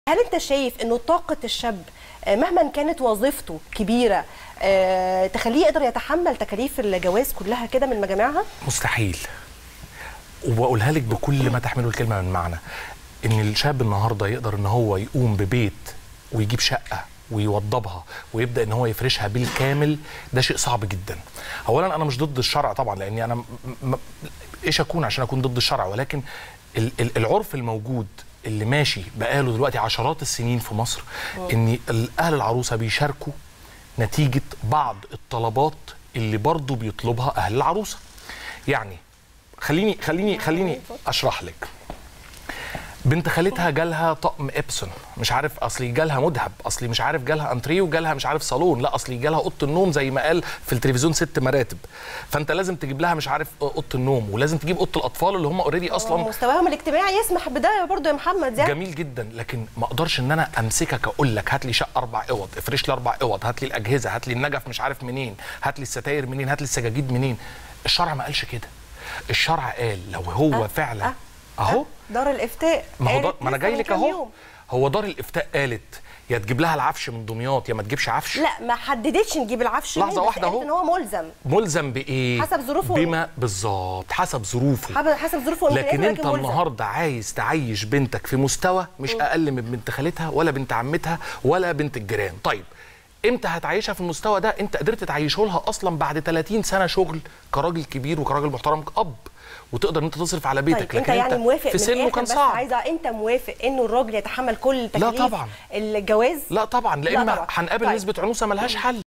هل انت شايف انه طاقه الشاب آه، مهما كانت وظيفته كبيره آه، تخليه يقدر يتحمل تكاليف الجواز كلها كده من مجاميعها مستحيل وبقولها لك بكل ما تحمله الكلمه من معنى ان الشاب النهارده يقدر ان هو يقوم ببيت ويجيب شقه ويوضبها ويبدا ان هو يفرشها بالكامل ده شيء صعب جدا اولا انا مش ضد الشرع طبعا لاني انا م- م- ايش اكون عشان اكون ضد الشرع ولكن ال- ال- العرف الموجود اللي ماشي بقاله دلوقتي عشرات السنين في مصر ان ال- اهل العروسه بيشاركوا نتيجه بعض الطلبات اللي برضو بيطلبها اهل العروسه يعني خليني خليني خليني اشرح لك بنت خالتها جالها طقم ابسون مش عارف اصلي جالها مذهب اصلي مش عارف جالها انتريه وجالها مش عارف صالون لا اصلي جالها اوضه النوم زي ما قال في التلفزيون ست مراتب فانت لازم تجيب لها مش عارف اوضه النوم ولازم تجيب اوضه الاطفال اللي هم اوريدي اصلا مستواهم الاجتماعي يسمح بده برضه يا محمد يعني جميل جدا لكن ما اقدرش ان انا امسكك اقول لك هات لي شقه اربع اوض افرش لي اربع اوض هات لي الاجهزه هات لي النجف مش عارف منين هات لي الستاير منين هات لي السجاجيد منين الشرع ما قالش كده الشرع قال لو هو أه، فعلا أه، اهو أه، دار الافتاء ما هو قالت دار ما انا لسه جاي من لك كام اهو يوم. هو دار الافتاء قالت يا تجيب لها العفش من دمياط يا ما تجيبش عفش لا ما حددتش نجيب العفش لحظة منين، بس واحدة قالت أهو. ان هو ملزم ملزم بايه حسب ظروفه. بما بالظبط حسب ظروفه حسب حسب ظروفه وإمكانياته، لكن انت ملزم. النهارده عايز تعيش بنتك في مستوى مش اقل من بنت خالتها ولا بنت عمتها ولا بنت الجيران طيب امتى هتعيشها في المستوى ده انت قدرت تعيشه لها اصلا بعد 30 سنه شغل كراجل كبير وكراجل محترم كاب وتقدر ان انت تصرف على بيتك طيب انت لكن يعني موافق في من سنه الآخر كان بس صعب عايزه انت موافق انه الراجل يتحمل كل تكاليف طبعاً. الجواز لا طبعا لا لا اما طبعاً. هنقابل طيب. نسبه عنوسه ملهاش حل